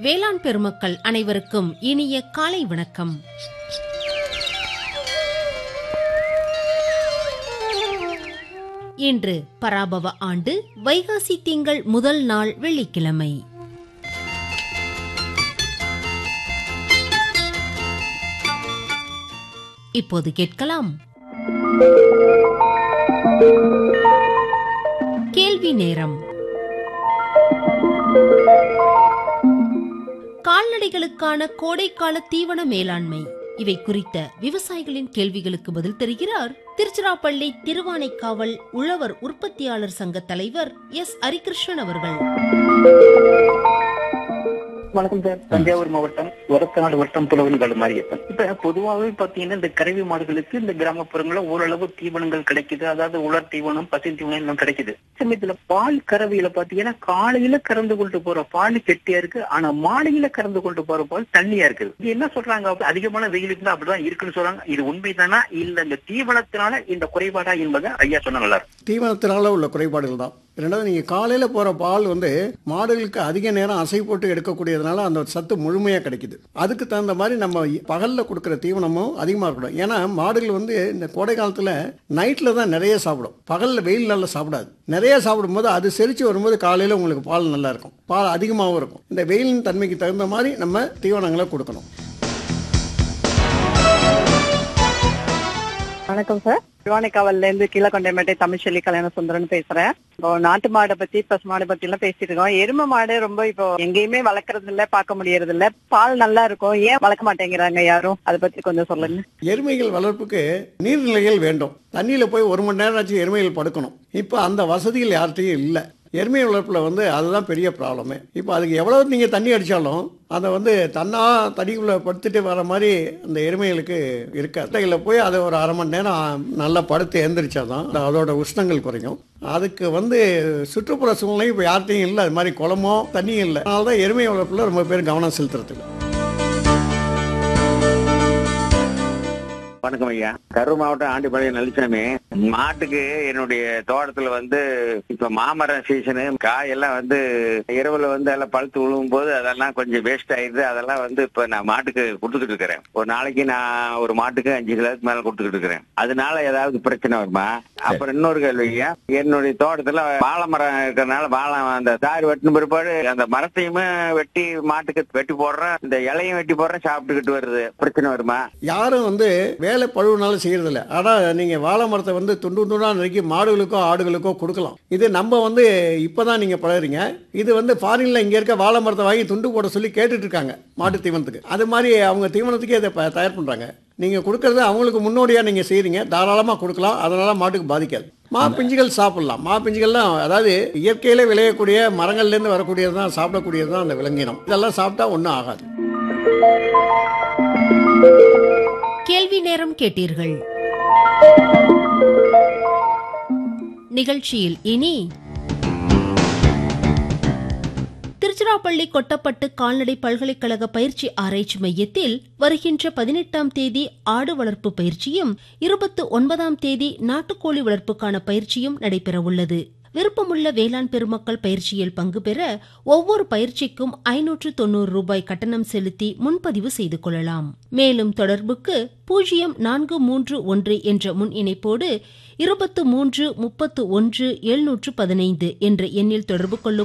வேளாண் பெருமக்கள் அனைவருக்கும் இனிய காலை வணக்கம் இன்று பராபவ ஆண்டு வைகாசி திங்கள் முதல் நாள் வெள்ளிக்கிழமை இப்போது கேட்கலாம் கேள்வி நேரம் கால்நடைகளுக்கான கோடைக்கால தீவன மேலாண்மை இவை குறித்த விவசாயிகளின் கேள்விகளுக்கு பதில் தருகிறார் திருச்சிராப்பள்ளி திருவானைக்காவல் உழவர் உற்பத்தியாளர் சங்க தலைவர் எஸ் ஹரிகிருஷ்ணன் அவர்கள் வணக்கம் சார் தஞ்சாவூர் மாவட்டம் ஒரத்தநாடு வட்டம் புலவன்காடு மாரியப்பன் இப்ப பொதுவாகவே பாத்தீங்கன்னா இந்த கறவை மாடுகளுக்கு இந்த கிராமப்புறங்கள்ல ஓரளவு தீவனங்கள் கிடைக்குது அதாவது உலர் தீவனம் பசு தீவனம் எல்லாம் கிடைக்குது சமயத்துல பால் கறவையில பாத்தீங்கன்னா காலையில கறந்து கொண்டு போற பால் கெட்டியா இருக்கு ஆனா மாலையில கறந்து கொண்டு போற பால் தண்ணியா இருக்குது இது என்ன சொல்றாங்க அப்ப அதிகமான வெயிலுக்கு தான் அப்படிதான் இருக்குன்னு சொல்றாங்க இது உண்மைதானா இல்ல இந்த தீவனத்தினால இந்த குறைபாடா என்பதை ஐயா சொன்னா நல்லா இருக்கும் தீவனத்தினால உள்ள குறைபாடுகள் தான் ரெண்டாவது நீங்கள் காலையில் போகிற பால் வந்து மாடுகளுக்கு அதிக நேரம் அசை போட்டு எடுக்கக்கூடியதுனால அந்த சத்து முழுமையாக கிடைக்குது அதுக்கு தகுந்த மாதிரி நம்ம பகலில் கொடுக்குற தீவனமும் அதிகமாக இருக்கணும் ஏன்னா மாடுகள் வந்து இந்த கோடை காலத்தில் நைட்டில் தான் நிறைய சாப்பிடும் பகலில் வெயில் நல்லா சாப்பிடாது நிறைய சாப்பிடும்போது அது செரிச்சு வரும்போது காலையில் உங்களுக்கு பால் நல்லா இருக்கும் பால் அதிகமாகவும் இருக்கும் இந்த வெயிலின் தன்மைக்கு தகுந்த மாதிரி நம்ம தீவனங்களை கொடுக்கணும் வணக்கம் சார் திருவானைக்காவல்ல இருந்து கீழக்கொண்டைமேட்டை தமிழ்ச்செல்வி கல்யாண சுந்தரன் பேசுறேன் இப்போ நாட்டு மாடை பத்தி பசு மாடை பத்தி எல்லாம் பேசிட்டு இருக்கோம் எருமை மாடு ரொம்ப இப்போ எங்கேயுமே வளர்க்கறது இல்ல பார்க்க முடியறது இல்ல பால் நல்லா இருக்கும் ஏன் வளர்க்க மாட்டேங்கிறாங்க யாரும் அதை பத்தி கொஞ்சம் சொல்லுங்க எருமைகள் வளர்ப்புக்கு நீர்நிலைகள் வேண்டும் தண்ணியில் போய் ஒரு மணி நேரம் ஆச்சு எருமைகள் படுக்கணும் இப்போ அந்த வசதிகள் யார்கிட்டையும் இல்லை எருமை வளர்ப்பில் வந்து அதுதான் பெரிய ப்ராப்ளமே இப்போ அதுக்கு எவ்வளோ நீங்கள் தண்ணி அடித்தாலும் அதை வந்து தன்னா தண்ணிக்குள்ளே படுத்துட்டு வர மாதிரி அந்த எருமைகளுக்கு இருக்காது அதில் போய் அதை ஒரு அரை மணி நேரம் நல்லா படுத்து எழுந்திரிச்சாதான் அதோட உஷ்ணங்கள் குறையும் அதுக்கு வந்து சுற்றுப்புற சூழ்நிலை இப்போ யார்கிட்டையும் இல்லை அது மாதிரி குளமோ தண்ணியும் இல்லை அதனால தான் எருமை வளர்ப்பில் ரொம்ப பேர் கவனம் செலுத்துறதுக்கு வணக்கம் ஐயா கரூர் மாவட்டம் ஆண்டிப்பாளையம் நல்லிசாமி மாட்டுக்கு என்னுடைய தோட்டத்துல வந்து இப்ப மாமரம் சீசனு காயெல்லாம் வந்து இரவுல வந்து எல்லாம் பழுத்து விழுவும் போது அதெல்லாம் கொஞ்சம் வேஸ்ட் ஆயிடுது அதெல்லாம் வந்து இப்ப நான் மாட்டுக்கு கொடுத்துக்கிட்டு இருக்கிறேன் ஒரு நாளைக்கு நான் ஒரு மாட்டுக்கு அஞ்சு கிலோக்கு மேல கொடுத்துக்கிட்டு இருக்கிறேன் அதனால ஏதாவது பிரச்சனை வருமா அப்புறம் இன்னொரு கேள்வி ஐயா என்னுடைய தோட்டத்துல வாழை மரம் இருக்கிறதுனால வாழை அந்த தார் வெட்டின பிற்பாடு அந்த மரத்தையுமே வெட்டி மாட்டுக்கு வெட்டி போடுறேன் இந்த இலையும் வெட்டி போடுறேன் சாப்பிட்டுக்கிட்டு வருது பிரச்சனை வருமா யாரும் வந்து வேலை பழுவுனால செய்யறதில்ல ஆனால் நீங்கள் வாழை மரத்தை வந்து துண்டு துண்டா நறுக்கி மாடுகளுக்கோ ஆடுகளுக்கோ கொடுக்கலாம் இது நம்ம வந்து இப்போ தான் நீங்கள் பழகுறீங்க இது வந்து ஃபாரினில் இங்கே இருக்க வாழை மரத்தை வாங்கி துண்டு போட சொல்லி கேட்டுட்டு இருக்காங்க மாட்டு தீவனத்துக்கு அது மாதிரி அவங்க தீவனத்துக்கே இதை ப- தயார் பண்ணுறாங்க நீங்கள் கொடுக்கறது அவங்களுக்கு முன்னோடியாக நீங்கள் செய்கிறீங்க தாராளமாக கொடுக்கலாம் அதனால் மாட்டுக்கு பாதிக்காது மா பிஞ்சுகள் சாப்பிடலாம் மா பிஞ்சுகள்லாம் அதாவது இயற்கையிலே விளையக்கூடிய மரங்கள்லேருந்து வரக்கூடியது தான் சாப்பிடக்கூடியது தான் அந்த விலங்கினம் இதெல்லாம் சாப்பிட்டா ஒன்றும் ஆகாது கேள்வி நேரம் கேட்டீர்கள் நிகழ்ச்சியில் இனி திருச்சிராப்பள்ளி கொட்டப்பட்டு கால்நடை பல்கலைக்கழக பயிற்சி ஆராய்ச்சி மையத்தில் வருகின்ற பதினெட்டாம் தேதி ஆடு வளர்ப்பு பயிற்சியும் இருபத்து ஒன்பதாம் தேதி நாட்டுக்கோழி வளர்ப்புக்கான பயிற்சியும் நடைபெறவுள்ளது விருப்பமுள்ள வேளாண் பெருமக்கள் பயிற்சியில் பங்கு பெற ஒவ்வொரு பயிற்சிக்கும் ஐநூற்று தொண்ணூறு ரூபாய் கட்டணம் செலுத்தி முன்பதிவு செய்து கொள்ளலாம் மேலும் தொடர்புக்கு பூஜ்ஜியம் நான்கு மூன்று ஒன்று என்ற முன் இணைப்போடு இருபத்து மூன்று முப்பத்து ஒன்று எழுநூற்று பதினைந்து என்ற எண்ணில் தொடர்பு கொள்ளும்